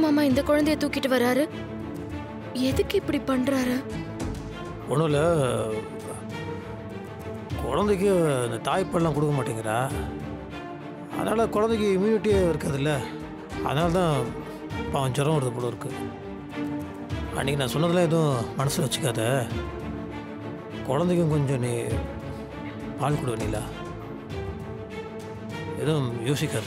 மாமா இந்த குழந்தைய தூக்கிட்டு வராரு எதுக்கு இப்படி பண்றாரு ஒன்றும் இல்லை குழந்தைக்கு இந்த தாய்ப்பால்லாம் கொடுக்க மாட்டேங்கிறா அதனால் குழந்தைக்கு இம்யூனிட்டியே இருக்காதுல்ல அதனால தான் பாவம் ஜுரம் வருது போல இருக்கு அன்றைக்கி நான் சொன்னதெல்லாம் எதுவும் மனசில் வச்சுக்காத குழந்தைக்கும் கொஞ்சம் நீ பால் கொடு நீலா எதுவும் யோசிக்காத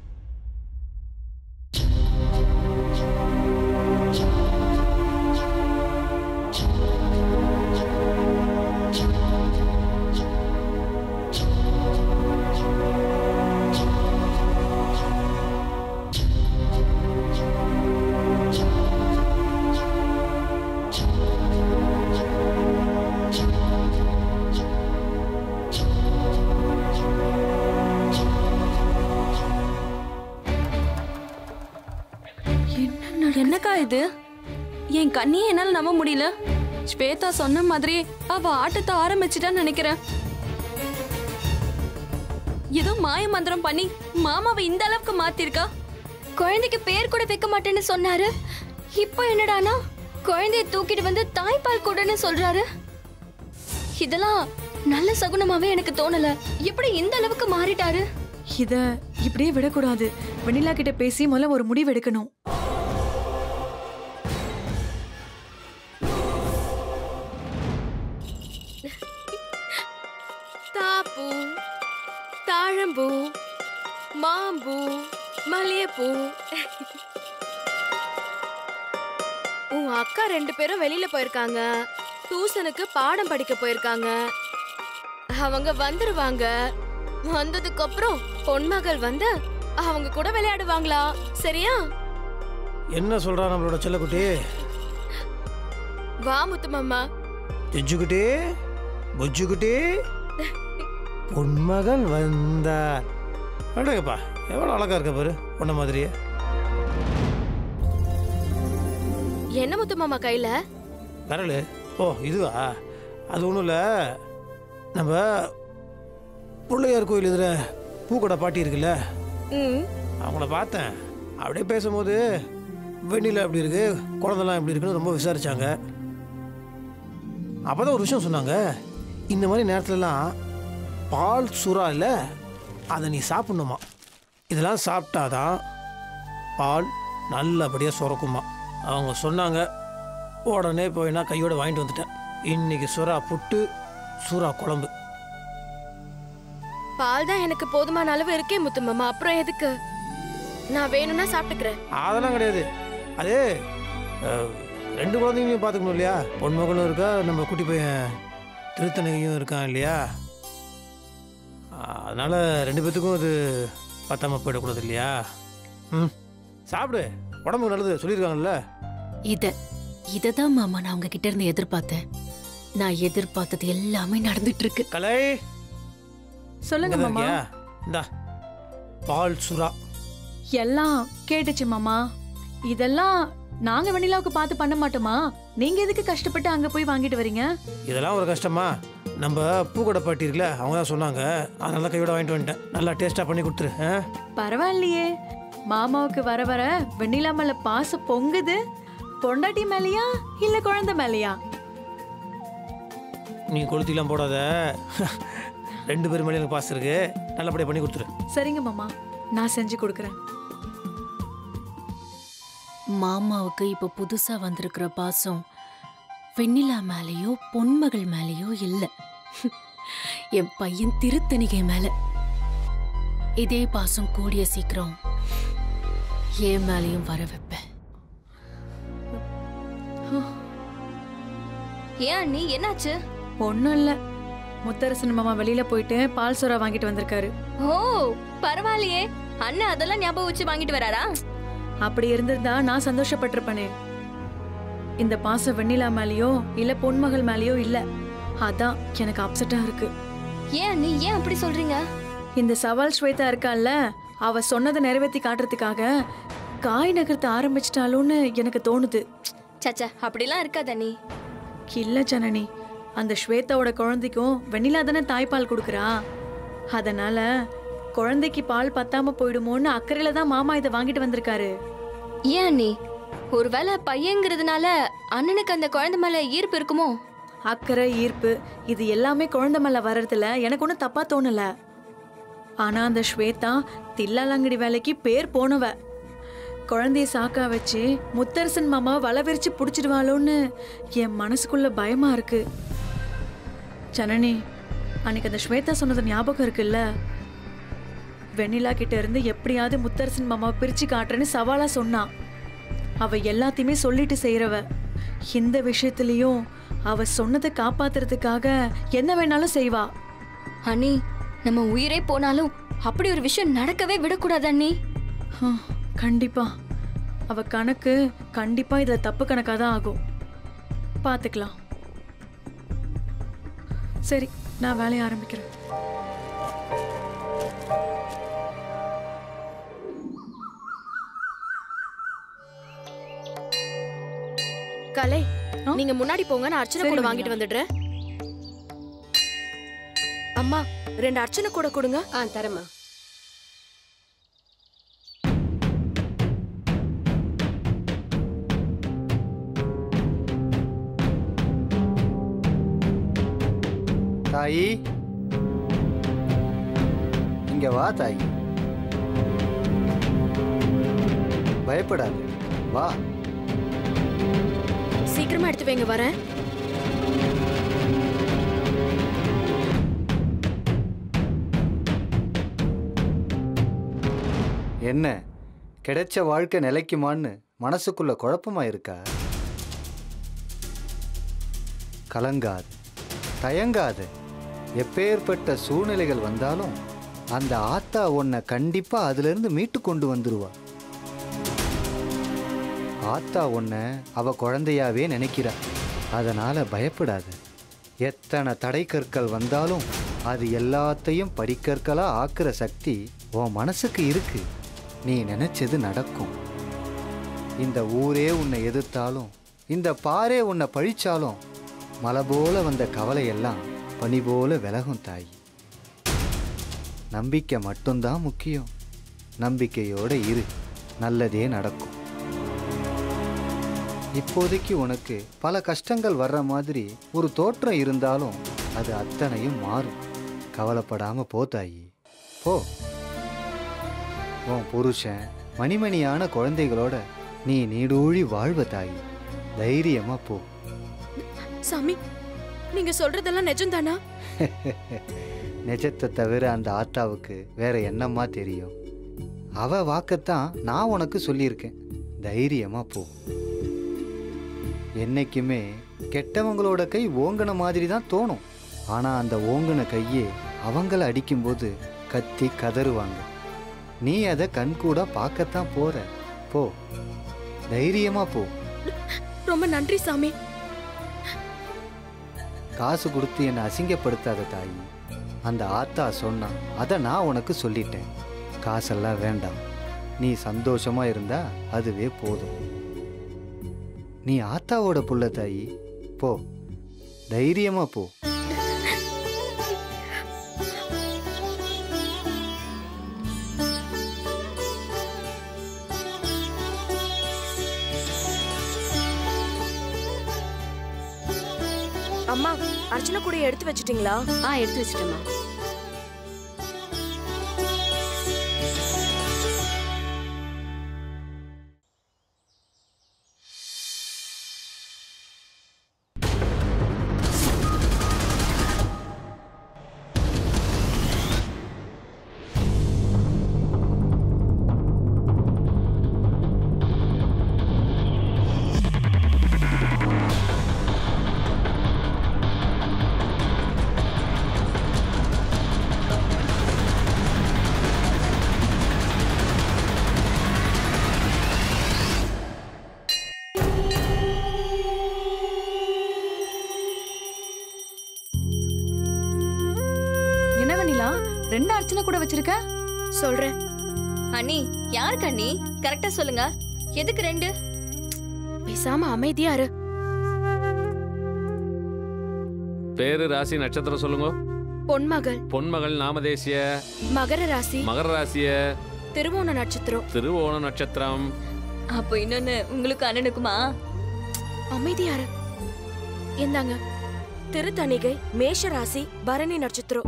என்னக்கா இது என் கண்ணியே என்னால நம்ப முடியல ஸ்வேதா சொன்ன மாதிரி அவ ஆட்டத்தை ஆரம்பிச்சிட்டான்னு நினைக்கிறேன் ஏதோ மாய மந்திரம் பண்ணி மாமாவை இந்த அளவுக்கு மாத்திருக்கா குழந்தைக்கு பேர் கூட வைக்க மாட்டேன்னு சொன்னாரு இப்போ என்னடானா குழந்தைய தூக்கிட்டு வந்து தாய்ப்பால் கொடுன்னு சொல்றாரு இதெல்லாம் நல்ல சகுனமாவே எனக்கு தோணல எப்படி இந்த அளவுக்கு மாறிட்டாரு இத இப்படியே விடக்கூடாது வெண்ணிலா கிட்ட பேசி முதல்ல ஒரு முடிவு எடுக்கணும் தாப்பூ தாழம்பூ மாம்பூ மல்லிகைப்பூ உன் அக்கா ரெண்டு பேரும் வெளியில போயிருக்காங்க டியூசனுக்கு பாடம் படிக்க போயிருக்காங்க அவங்க வந்துருவாங்க வந்ததுக்கு அப்புறம் பொன்மகள் வந்து அவங்க கூட விளையாடுவாங்களா சரியா என்ன சொல்கிறா நம்மளோட செல்லக்குட்டி வா முத்து மாமா ஜிஜுக்குட்டி புஜ்ஜுக்குட்டி பொன்மகன் வந்தார் அடங்கப்பா எவ்வளோ அழகா இருக்க பாரு உன்ன மாதிரியே என்ன முத்து மாமா கையில விரல் ஓ இதுவா அது ஒன்றும் இல்லை நம்ம பிள்ளையார் கோயில் இதில் பூக்கடை பாட்டி இருக்குல்ல ம் அவங்கள பார்த்தேன் அப்படியே பேசும்போது வெண்ணில எப்படி இருக்கு குழந்தெல்லாம் எப்படி இருக்குன்னு ரொம்ப விசாரிச்சாங்க அப்பதான் ஒரு விஷயம் சொன்னாங்க இந்த மாதிரி நேரத்துலலாம் பால் சுறா இல்லை அதை நீ சாப்பிடணுமா இதெல்லாம் சாப்பிட்டாதான் பால் நல்லபடியாக சுரக்குமா அவங்க சொன்னாங்க உடனே போய் நான் கையோட வாங்கிட்டு வந்துட்டேன் இன்னைக்கு சுறா புட்டு சுறா குழம்பு பால் தான் எனக்கு போதுமான அளவு இருக்கே முத்து மாமா அப்புறம் எதுக்கு நான் வேணும்னா சாப்பிட்டுக்கிறேன் அதெல்லாம் கிடையாது அது அஹ், ரெண்டு குழந்தைங்களையும் பார்த்துக்கணும் இல்லையா பொன்மகனும் இருக்கா நம்ம குட்டி பையன் திருத்தணியும் இருக்கான் இல்லையா அஹ், அதனால ரெண்டு பேத்துக்கும் அது பத்தாம போயிடக்கூடாது இல்லையா ம் சாப்பிடு உடம்புக்கு நல்லது சொல்லியிருக்காங்கல்ல இத இததான் மாமா நான் உங்ககிட்ட இருந்து எதிர்பார்த்தேன் நான் எதிர்பார்த்தது எல்லாமே நடந்துட்டு இருக்கு கலை சொல்லுங்க இங்கதான் மாமா இருக்கியா இந்தா பால் சுறா எல்லாம் கேட்டுச்சு மாமா இதெல்லாம் நாங்க வெண்ணிலாவுக்கு பார்த்து பண்ண மாட்டோமா நீங்க எதுக்கு கஷ்டப்பட்டு அங்க போய் வாங்கிட்டு வரீங்க இதெல்லாம் ஒரு கஷ்டமா நம்ம பூக்கடை பாட்டி இருக்குல்ல அவங்க தான் சொன்னாங்க அதனால தான் கையோட வாங்கிட்டு வந்துட்டேன் நல்லா டேஸ்ட்டாக பண்ணி கொடுத்துரு ஆ பரவாயில்லையே மாமாவுக்கு வர வர வெண்ணிலா மேல பாசம் பொங்குது பொண்டாட்டி மேலயா இல்ல குழந்தை மேலயா நீ கொளுத்திலாம் போடாத ரெண்டு பேரும் மேலே எனக்கு பாஸ் இருக்கு நல்லபடியாக பண்ணி கொடுத்துரு சரிங்க மாமா நான் செஞ்சு கொடுக்குறேன் மாமாவுக்கு இப்ப புதுசா வந்திருக்கிற பாசம் வெண்ணிலா மேலேயோ பொன்மகள் மேலேயோ இல்ல என் பையன் திருத்தணிகை மேல இதே பாசம் கூடிய சீக்கிரம் என் மேலேயும் வர வைப்பேன் ஏன் அண்ணி என்னாச்சு ஒண்ணும் இல்ல முத்தரசன் மாமா வெளியில போயிட்டு பால் சோறா வாங்கிட்டு வந்திருக்காரு ஓ பரவாயில்லையே அண்ணன் அதெல்லாம் ஞாபகம் வச்சு வாங்கிட்டு வராரா அப்படி இருந்திருந்தா நான் சந்தோஷப்பட்டிருப்பேனே இந்த பாசம் வெண்ணிலா மேலயோ இல்ல பொன்மகள் மேலயோ இல்ல அதான் எனக்கு அப்செட்டா இருக்கு ஏன் அண்ணி ஏன் அப்படி சொல்றீங்க இந்த சவால் ஸ்வேதா இருக்கால்ல அவ சொன்னதை நிறைவேற்றி காட்டுறதுக்காக காய் நகர்த்த ஆரம்பிச்சிட்டாலும்னு எனக்கு தோணுது சச்சா அப்படிலாம் இருக்காத அண்ணி இல்ல ஜனனி அந்த ஸ்வேதாவோட குழந்தைக்கும் வெண்ணிலா தானே தாய்ப்பால் கொடுக்குறா அதனால குழந்தைக்கு பால் பத்தாம போயிடுமோன்னு அக்கறையில தான் மாமா இதை வாங்கிட்டு வந்திருக்காரு ஏன் அண்ணி ஒருவேளை பையங்கிறதுனால அண்ணனுக்கு அந்த குழந்தை மேல ஈர்ப்பு இருக்குமோ அக்கறை ஈர்ப்பு இது எல்லாமே குழந்தை மேல வர்றதுல எனக்கு ஒன்றும் தப்பா தோணல ஆனா அந்த ஸ்வேதா தில்லாலங்கடி வேலைக்கு பேர் போனவ குழந்தைய சாக்கா வச்சு முத்தரசன் மாமா வலை விரிச்சு பிடிச்சிடுவாளோன்னு என் மனசுக்குள்ள பயமா இருக்கு ஜனனி அன்னைக்கு அந்த ஸ்வேதா சொன்னது ஞாபகம் இருக்குல்ல வெண்ணிலா கிட்ட இருந்து எப்படியாவது முத்தரசன் மாமாவை பிரிச்சு காட்டுறேன்னு சவாலா சொன்னான் அவ எல்லாத்தையுமே சொல்லிட்டு செய்யறவ இந்த விஷயத்துலயும் அவ சொன்னதை காப்பாத்துறதுக்காக என்ன வேணாலும் செய்வா அண்ணி நம்ம உயிரே போனாலும் அப்படி ஒரு விஷயம் நடக்கவே விடக்கூடாது அண்ணி ஹம், கண்டிப்பா அவ கணக்கு கண்டிப்பா இதுல தப்பு கணக்கா தான் ஆகும் பாத்துக்கலாம் சரி நான் வேலையை ஆரம்பிக்கிறேன் கலை ஆ? நீங்க முன்னாடி போங்க நான் அர்ச்சனை சரி, கூட மணியா. வாங்கிட்டு வந்துடுறேன் அம்மா ரெண்டு அர்ச்சனை கூட கொடுங்க ஆ தரேம்மா தாயி இங்க வா தாயி பயப்படாது வா சீக்கிரமா எடுத்து வைங்க வரேன் என்ன கிடைச்ச வாழ்க்கை நிலைக்குமான்னு மனசுக்குள்ள குழப்பமா இருக்கா கலங்காது தயங்காது எப்பேற்பட்ட சூழ்நிலைகள் வந்தாலும் அந்த ஆத்தா உன்னை கண்டிப்பா அதிலிருந்து மீட்டு கொண்டு வந்துருவா ஆத்தா உன்னை அவ குழந்தையாவே நினைக்கிறா அதனால பயப்படாத எத்தனை தடைக்கற்கள் வந்தாலும் அது எல்லாத்தையும் படிக்கற்களா ஆக்குற சக்தி உன் மனசுக்கு இருக்கு நீ நினைச்சது நடக்கும் இந்த ஊரே உன்னை எதிர்த்தாலும் இந்த பாரே உன்னை பழிச்சாலும் மலை போல வந்த கவலையெல்லாம் பனி போல விலகும் தாய் நம்பிக்கை மட்டும்தான் முக்கியம் நம்பிக்கையோட இரு நல்லதே நடக்கும் இப்போதைக்கு உனக்கு பல கஷ்டங்கள் வர்ற மாதிரி ஒரு தோற்றம் இருந்தாலும் அது அத்தனையும் மாறும் கவலைப்படாம போ தாயி போ உன் புருஷன் மணிமணியான குழந்தைகளோட நீ நீடூழி வாழ்வ தாயி தைரியமா போ சாமி நீங்க சொல்றதெல்லாம் நிஜம்தானா நிஜத்தை தவிர அந்த ஆத்தாவுக்கு வேற என்னம்மா தெரியும் அவ வாக்கத்தான் நான் உனக்கு சொல்லியிருக்கேன் தைரியமா போ என்னைக்குமே கெட்டவங்களோட கை ஓங்கின மாதிரி தான் தோணும் ஆனா அந்த ஓங்கின கையே அவங்கள அடிக்கும்போது கத்தி கதறுவாங்க நீ அதை கண்கூட பார்க்கத்தான் போற போ தைரியமா போ ரொம்ப நன்றி சாமி காசு கொடுத்து என்னை அசிங்கப்படுத்தாத தாயி அந்த ஆத்தா சொன்னா அதை நான் உனக்கு சொல்லிட்டேன் காசெல்லாம் வேண்டாம் நீ சந்தோஷமா இருந்தா அதுவே போதும் நீ ஆத்தாவோட புள்ள தாயி போ தைரியமா போ அம்மா அர்ச்சனை கூட எடுத்து வச்சிட்டீங்களா ஆ எடுத்து வச்சிட்டேம்மா என்ன வெண்ணிலா ரெண்டு அர்ச்சனை கூட வச்சிருக்க சொல்றேன் அண்ணி யாருக்கு அண்ணி கரெக்டா சொல்லுங்க எதுக்கு ரெண்டு பேசாம அமைதியா இரு பேரு ராசி நட்சத்திரம் சொல்லுங்க பொன்மகள் பொன்மகள் நாமதேசிய மகர ராசி மகர ராசிய திருவோண நட்சத்திரம் திருவோண நட்சத்திரம் அப்போ இன்னொன்னு உங்களுக்கு அண்ணனுக்குமா அமைதியாரு இந்தாங்க திருத்தணிகை மேஷ ராசி பரணி நட்சத்திரம்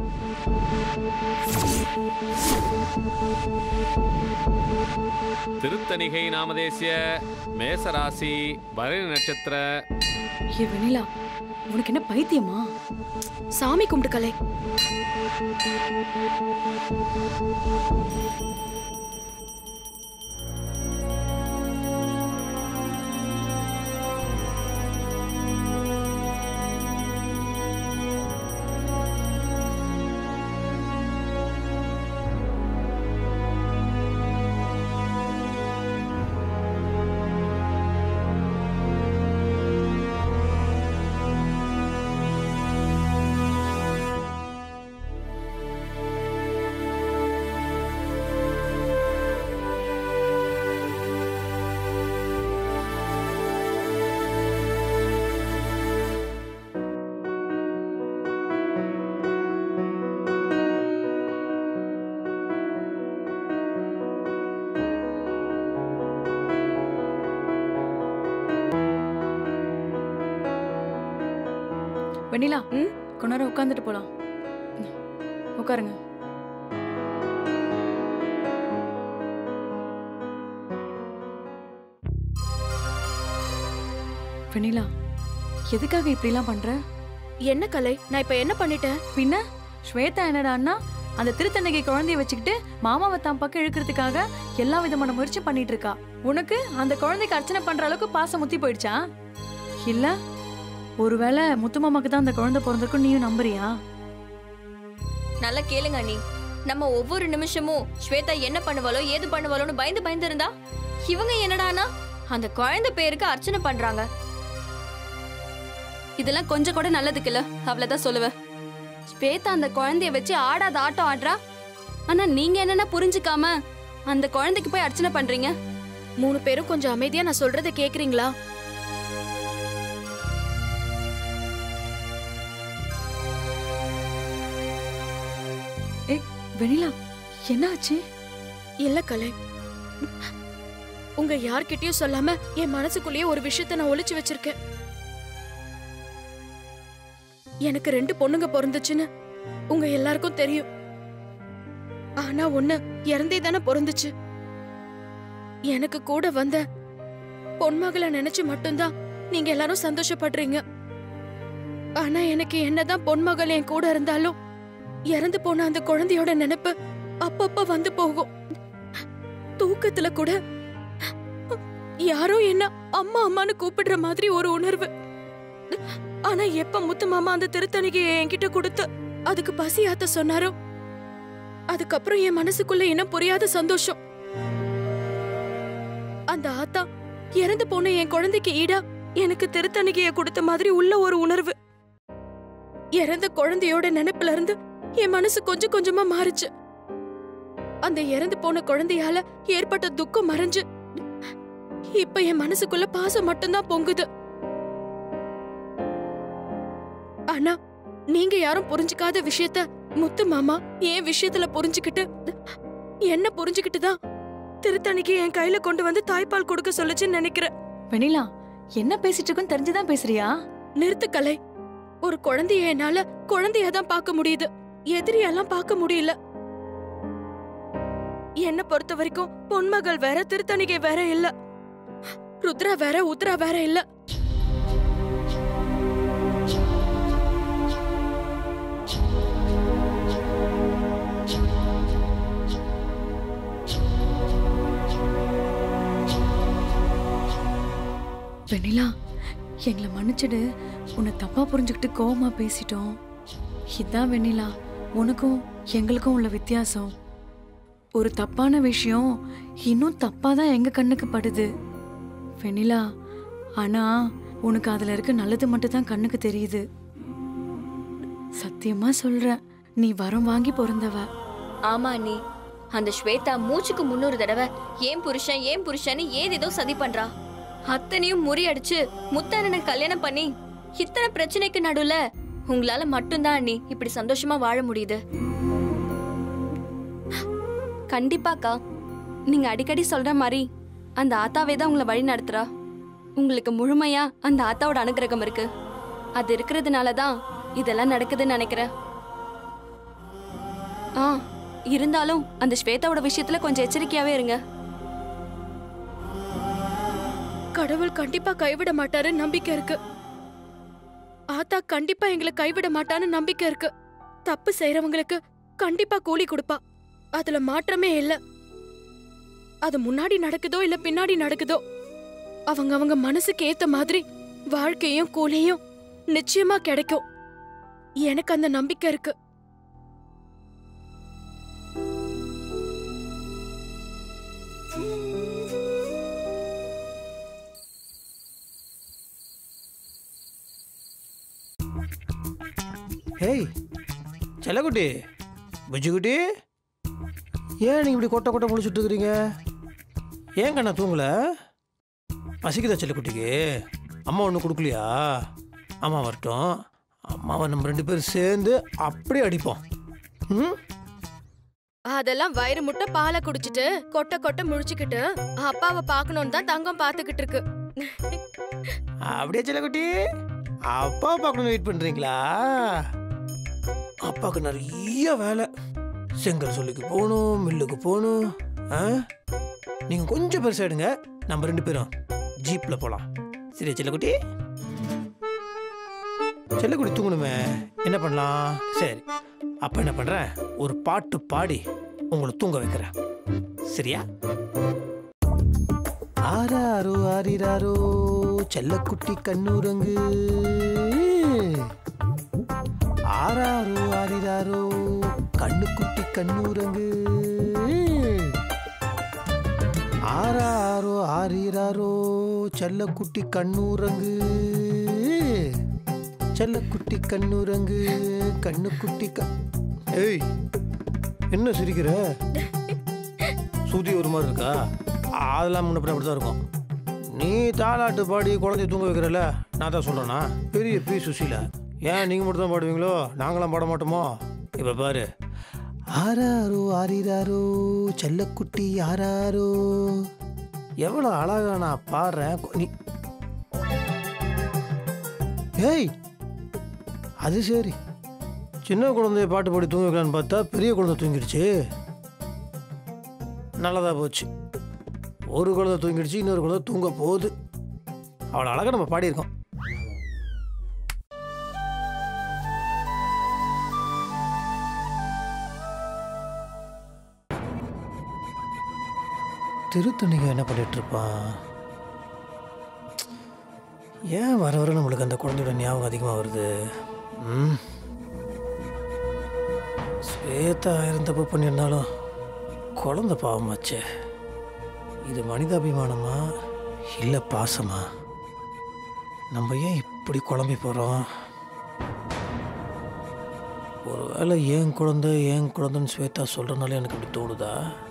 திருத்தணிகை நாமதேசிய மேசராசி பரணி நட்சத்திர ஏ வெண்ணிலா உனக்கு என்ன பைத்தியமா சாமி கும்பிட்டு கலை வெண்ணிலா ம்? கொஞ்ச நேரம் உட்காந்துட்டு போலாம் உட்காருங்க வெண்ணிலா எதுக்காக இப்படிலாம் பண்ற என்ன கலை நான் இப்ப என்ன பண்ணிட்டேன் பின்ன ஸ்வேதா என்னடான்னா அந்த திருத்தண்ணிகை குழந்தைய வச்சுக்கிட்டு மாமாவை தான் பக்கம் இழுக்கிறதுக்காக எல்லா விதமான முயற்சி பண்ணிட்டு இருக்கா உனக்கு அந்த குழந்தைக்கு அர்ச்சனை பண்ற அளவுக்கு பாசம் முத்தி போயிடுச்சா இல்ல ஒருவேளை முத்து மாமாக்கு தான் அந்த குழந்தை பிறந்திருக்கும் நீயும் நம்புறியா நல்லா கேளுங்க அண்ணி நம்ம ஒவ்வொரு நிமிஷமும் ஸ்வேதா என்ன பண்ணுவாளோ ஏது பண்ணுவாளோன்னு பயந்து பயந்து இருந்தா இவங்க என்னடானா அந்த குழந்தை பேருக்கு அர்ச்சனை பண்றாங்க இதெல்லாம் கொஞ்சம் கூட நல்லதுக்கு இல்ல அவ்வளவுதான் சொல்லுவேன் ஸ்வேதா அந்த குழந்தைய வச்சு ஆடாத ஆட்டம் ஆடுறா ஆனா நீங்க என்னன்னா புரிஞ்சுக்காம அந்த குழந்தைக்கு போய் அர்ச்சனை பண்றீங்க மூணு பேரும் கொஞ்சம் அமைதியா நான் சொல்றதை கேக்குறீங்களா ஏய் வெண்ணிலா என்ன ஆச்சு இல்ல கலை உங்க யார்கிட்டயும் சொல்லாம என் மனசுக்குள்ளேயே ஒரு விஷயத்த நான் ஒளிச்சு வச்சிருக்கேன் எனக்கு ரெண்டு பொண்ணுங்க பிறந்துச்சுன்னு உங்க எல்லாருக்கும் தெரியும் ஆனா ஒண்ணு இறந்தே தானே பிறந்துச்சு எனக்கு கூட வந்த பொன்மகளை நினைச்சு மட்டும்தான் நீங்க எல்லாரும் சந்தோஷப்படுறீங்க ஆனா எனக்கு என்னதான் பொன்மகள் என் கூட இருந்தாலும் இறந்து போன அந்த குழந்தையோட நினைப்பு அப்பப்ப வந்து போகும் தூக்கத்துல கூட யாரோ என்ன அம்மா அம்மான்னு கூப்பிடுற மாதிரி ஒரு உணர்வு ஆனா எப்ப முத்து மாமா அந்த திருத்தணிகையை என்கிட்ட கொடுத்து அதுக்கு பசி ஆத்த சொன்னாரோ அதுக்கப்புறம் என் மனசுக்குள்ள என்ன புரியாத சந்தோஷம் அந்த ஆத்தா இறந்து போன என் குழந்தைக்கு ஈடா எனக்கு திருத்தணிகையை கொடுத்த மாதிரி உள்ள ஒரு உணர்வு இறந்த குழந்தையோட நினைப்புல இருந்து என் மனசு கொஞ்சம் கொஞ்சமா மாறுச்சு அந்த இறந்து போன குழந்தையால ஏற்பட்ட துக்கம் மறைஞ்சு இப்ப என் மனசுக்குள்ள பாசம் மட்டும்தான் பொங்குது ஆனா நீங்க யாரும் புரிஞ்சுக்காத விஷயத்த முத்து மாமா என் விஷயத்துல புரிஞ்சுக்கிட்டு என்ன புரிஞ்சுக்கிட்டு தான் திருத்தணிக்கு என் கையில கொண்டு வந்து தாய்ப்பால் கொடுக்க சொல்லுச்சுன்னு நினைக்கிறேன் வெண்ணிலா என்ன பேசிட்டு இருக்குன்னு தெரிஞ்சுதான் பேசுறியா நிறுத்து கலை ஒரு குழந்தைய என்னால குழந்தையா தான் பார்க்க முடியுது எதிரியெல்லாம் பார்க்க முடியல என்ன பொறுத்த வரைக்கும் பொன்மகள் வேற திருத்தணிகை வேற இல்ல ருத்ரா வேற உத்ரா வேற இல்ல வெண்ணிலா எங்களை மன்னிச்சிடு உன்னை தப்பா புரிஞ்சுக்கிட்டு கோவமா பேசிட்டோம் இதான் வெண்ணிலா உனக்கும் எங்களுக்கும் உள்ள வித்தியாசம் ஒரு தப்பான விஷயம் இன்னும் தப்பா தான் எங்க கண்ணுக்கு படுது வெண்ணிலா ஆனா உனக்கு அதுல இருக்க நல்லது மட்டும் தான் கண்ணுக்கு தெரியுது சத்தியமா சொல்றேன் நீ வரம் வாங்கி பிறந்தவ ஆமா அண்ணி அந்த ஸ்வேதா மூச்சுக்கு முன்னூறு தடவை ஏன் புருஷன் ஏன் புருஷன்னு ஏதேதோ சதி பண்றா அத்தனையும் முறியடிச்சு முத்தண்ணனை கல்யாணம் பண்ணி இத்தனை பிரச்சனைக்கு நடுவுல உங்களால மட்டும்தான் அண்ணி இப்படி சந்தோஷமா வாழ முடியுது கண்டிப்பாக்கா நீங்க அடிக்கடி சொல்ற மாதிரி அந்த ஆத்தாவே தான் உங்களை வழி நடத்துறா உங்களுக்கு முழுமையா அந்த ஆத்தாவோட அனுகிரகம் இருக்கு அது இருக்கிறதுனால தான் இதெல்லாம் நடக்குதுன்னு நினைக்கிறேன் ஆ இருந்தாலும் அந்த ஸ்வேதாவோட விஷயத்துல கொஞ்சம் எச்சரிக்கையாவே இருங்க கடவுள் கண்டிப்பா கைவிட மாட்டாரு நம்பிக்கை இருக்கு ஆத்தா கண்டிப்பா எங்களை கைவிட மாட்டான்னு நம்பிக்கை இருக்கு தப்பு செய்யறவங்களுக்கு கண்டிப்பா கூலி கொடுப்பா அதுல மாற்றமே இல்ல அது முன்னாடி நடக்குதோ இல்ல பின்னாடி நடக்குதோ அவங்க அவங்க மனசுக்கு ஏத்த மாதிரி வாழ்க்கையும் கூலியும் நிச்சயமா கிடைக்கும் எனக்கு அந்த நம்பிக்கை இருக்கு ஹேய் செல்லக்குட்டி புஜ்ஜிக்குட்டி ஏன் நீங்கள் இப்படி கொட்டை கொட்டை முழிச்சிட்டு இருக்கிறீங்க ஏன் கண்ணா தூங்கல பசிக்குதா செல்லக்குட்டிக்கு அம்மா ஒன்றும் கொடுக்கலையா அம்மா வரட்டும் அம்மாவை நம்ம ரெண்டு பேரும் சேர்ந்து அப்படியே அடிப்போம் ம் அதெல்லாம் வயிறு முட்டை பாலை குடிச்சிட்டு கொட்டை கொட்டை முழிச்சுக்கிட்டு அப்பாவை பார்க்கணும்னு தான் தங்கம் பார்த்துக்கிட்டு இருக்கு அப்படியே செல்லக்குட்டி அப்பா பார்க்கணும்னு வெயிட் பண்ணுறீங்களா அப்பாவுக்கு நிறைய வேலை செங்கல் சொல்லிக்கு போகணும் மில்லுக்கு போகணும் ஆ நீங்கள் கொஞ்சம் பெருசாயிடுங்க நம்ம ரெண்டு பேரும் ஜீப்பில் போகலாம் சரியா செல்லக்குட்டி செல்லக்குட்டி தூங்கணுமே என்ன பண்ணலாம் சரி அப்போ என்ன பண்ணுறேன் ஒரு பாட்டு பாடி உங்களை தூங்க வைக்கிறேன் சரியா ஆராரோ ஆரிராரோ செல்லக்குட்டி கண்ணுரங்கு ஆராரோ ஆரிராரோ கண்ணுக்குட்டி கண்ணுரங்கு ஆராரோ ஆரிராரோ செல்லக்குட்டி கண்ணுரங்கு செல்லக்குட்டி கண்ணுரங்கு கண்ணுக்குட்டி க ஏய் என்ன சிரிக்கிற சுதி ஒரு மாதிரி இருக்கா அதெல்லாம் முன்ன பின்ன அப்படி தான் இருக்கும் நீ தாலாட்டு பாடி குழந்தைய தூங்க வைக்கிறல நான் தான் சொல்கிறேன்னா பெரிய பி சுசீலா ஏன் நீங்கள் மட்டும் தான் பாடுவீங்களோ நாங்களாம் பாட மாட்டோமோ இப்போ பாரு ஆராரோ ஆரிராரோ செல்லக்குட்டி ஆராரோ எவ்வளோ அழகா நான் பாடுறேன் கொ- நீ ஏய் அது சரி சின்ன குழந்தைய பாட்டு பாடி தூங்க வைக்கலான்னு பார்த்தா பெரிய குழந்தை தூங்கிடுச்சு நல்லதா போச்சு ஒரு குழந்தை தூங்கிடுச்சு இன்னொரு குழந்தை தூங்க போகுது அவ்வளோ அழகாக நம்ம பாடியிருக்கோம் திருத்தணிக்கு என்ன பண்ணிட்டு இருப்பான் ஏன் வர வர நம்மளுக்கு அந்த குழந்தையோட ஞாபகம் அதிகமாக வருது ம் ஸ்வேதா ஆயிரம் தப்பு பண்ணியிருந்தாலும் குழந்தை பாவமாச்சே இது மனிதாபிமானமா இல்லை பாசமா நம்ம ஏன் இப்படி குழம்பி போகிறோம் ஒருவேளை ஏன் குழந்தை ஏன் குழந்தைன்னு ஸ்வேதா சொல்கிறனால எனக்கு இப்படி தோணுதா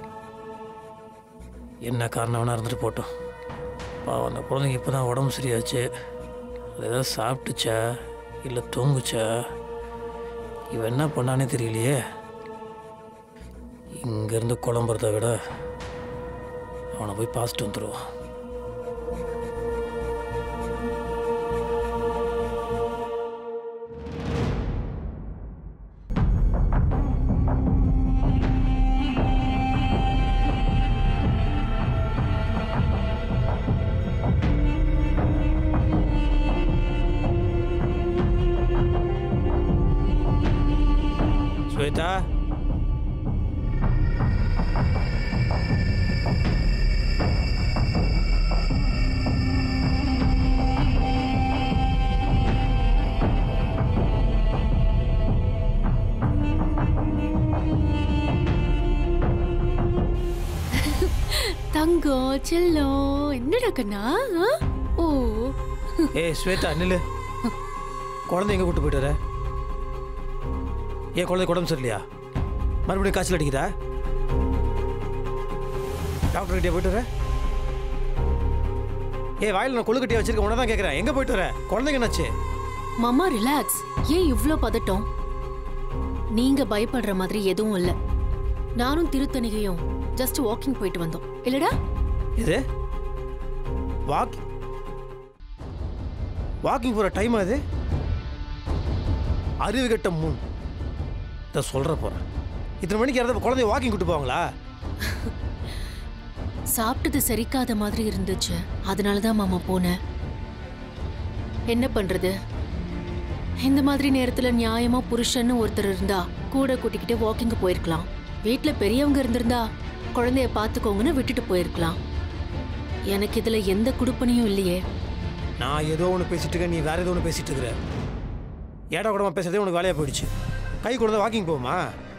என்ன காரணம் வேணா இருந்துட்டு போட்டோம் பாவம் அந்த குழந்தைங்க இப்போ தான் உடம்பு சரியாச்சு அது ஏதாவது சாப்பிட்டுச்சா இல்லை தூங்குச்சா இவன் என்ன பண்ணானே தெரியலையே இங்கேருந்து குழம்புறத விட அவனை போய் பார்த்துட்டு வந்துடுவான் ஸ்வேதா தங்கம் செல்லம் என்னடா கண்ணா ஆ? ஓ ஏய் ஸ்வேதா நில்லு குழந்தை எங்கே கூட்டு போயிட்டு வர ஏன் குழந்தை உடம்பு சரியில்லையா மறுபடியும் காய்ச்சல் அடிக்குதா டாக்டர் கிட்டே போயிட்டு வர ஏய் வாயில் நான் கொழுக்கட்டியா வச்சிருக்கேன் உன்னை தான் கேட்குறேன் எங்கே போயிட்டு வர குழந்தைங்க என்னாச்சு மாமா ரிலாக்ஸ் ஏன் இவ்ளோ பதட்டம் நீங்க பயப்படுற மாதிரி எதுவும் இல்ல நானும் திருத்தணிகையும் ஜஸ்ட் வாக்கிங் போயிட்டு வந்தோம் இல்லடா இது வாக் வாக்கிங் போகிற டைம் அது அறிவு கட்ட மூணு இதை சொல்கிற போகிறேன் இத்தனை மணிக்கு யாராவது குழந்தைய வாக்கிங் கூட்டு போவாங்களா சாப்பிட்டது செரிக்காத மாதிரி இருந்துச்சு அதனால தான் மாமா போனேன் என்ன பண்றது இந்த மாதிரி நேரத்துல நியாயமா புருஷன்னு ஒருத்தர் இருந்தா கூட கூட்டிக்கிட்டு வாக்கிங் போயிருக்கலாம் வீட்ல பெரியவங்க இருந்திருந்தா குழந்தைய பாத்துக்கோங்கன்னு விட்டுட்டு போயிருக்கலாம் எனக்கு இதுல எந்த குடுப்பனையும் இல்லையே நான் ஏதோ ஒன்று பேசிட்டு இருக்கேன் நீ வேற ஏதோ ஒன்று பேசிட்டு இருக்கிற ஏடா கூடமா பேசுறதே உனக்கு வேலையாக போயிடுச்சு கை கொடுத்தா வாக்கிங் போமா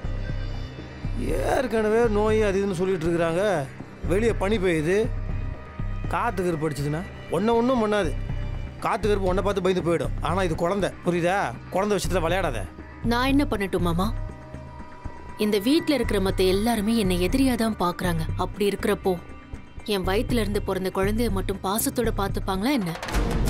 ஏற்கனவே நோய் அது இதுன்னு சொல்லிட்டு இருக்கிறாங்க வெளியே பனி பெய்யுது காற்று கருப்பு அடிச்சதுன்னா ஒன்றை ஒன்றும் பண்ணாது காற்று கருப்பு ஒன்றை பார்த்து பயந்து போயிடும் ஆனால் இது குழந்தை புரியுதா குழந்தை விஷயத்தில் விளையாடாத நான் என்ன பண்ணட்டும் மாமா இந்த வீட்ல இருக்கிற மத்த எல்லாருமே என்னை எதிரியா தான் பாக்குறாங்க அப்படி இருக்கிறப்போ என் வயித்துல இருந்து பிறந்த குழந்தைய மட்டும் பாசத்தோட பாத்துப்பாங்களா என்ன